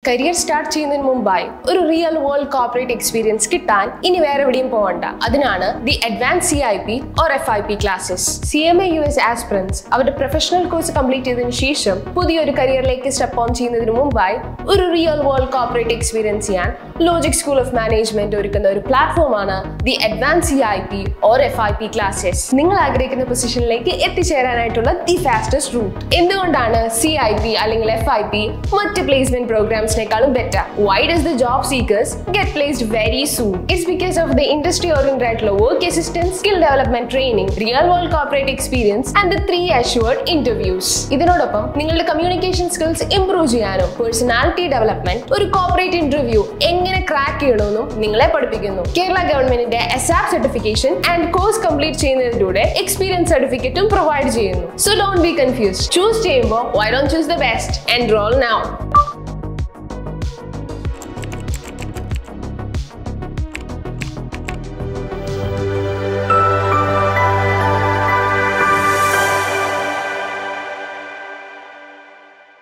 career start ചെയ്യുന്നതിന് മുമ്പായി ഒരു റിയൽ വേൾഡ് കോർപ്പറേറ്റ് എക്സ്പീരിയൻസ് കിട്ടാൻ ഇനി വേറെ എവിടെയും പോകണ്ട അതിനാണ് the advance C I P or F I P classes C M A U S aspirants അവരുടെ പ്രൊഫഷണൽ കോഴ്സ് കംപ്ലീറ്റ് ചെയ്തതിനു ശേഷം പുതിയൊരു കരിയറിലേക്ക് സ്റ്റെപ്പ് ഓൺ ചെയ്യുന്നതിന് മുമ്പായി ഒരു റിയൽ വേൾഡ് കോർപ്പറേറ്റ് എക്സ്പീരിയൻസ് ചെയ്യാൻ ലോജിക് സ്കൂൾ ഓഫ് മാനേജ്മെന്റ് ഒരുക്കുന്ന ഒരു പ്ലാറ്റ്ഫോമാണ് the advance C I P or F I P classes നിങ്ങൾ ആഗ്രഹിക്കുന്ന പൊസിഷനിലേക്ക് എത്തിച്ചേരാനായിട്ടുള്ള ദി ഫാസ്റ്റസ്റ്റ് റൂട്ട് എന്തുകൊണ്ടാണ് സി ഐ പി അല്ലെങ്കിൽ എഫ് ഐ പി മറ്റ് പ്ലേസ്മെന്റ് പ്രോഗ്രാംസിനേക്കാളും better why does the job seekers get placed very soon it's because of the industry oriented ആയിട്ടുള്ള work assistance skill development training real world corporate experience and the three assured interviews ഇതിനോടൊപ്പം നിങ്ങളുടെ communication skills improve ചെയ്യാനും personality development ഒരു corporate interview എങ്ങനെ crack ചെയ്യണമെന്നും നിങ്ങളെ പഠിപ്പിക്കുന്നു കേരള ഗവൺമെന്റിന്റെ ASAP certification and course complete ചെയ്യുന്നതിലൂടെ എക്സ്പീരിയൻസ് സർട്ടിഫിക്കറ്റും പ്രൊവൈഡ് ചെയ്യുന്നു so don't be confuse choose ചെയ്യുമ്പോൾ why don't choose the best enrol now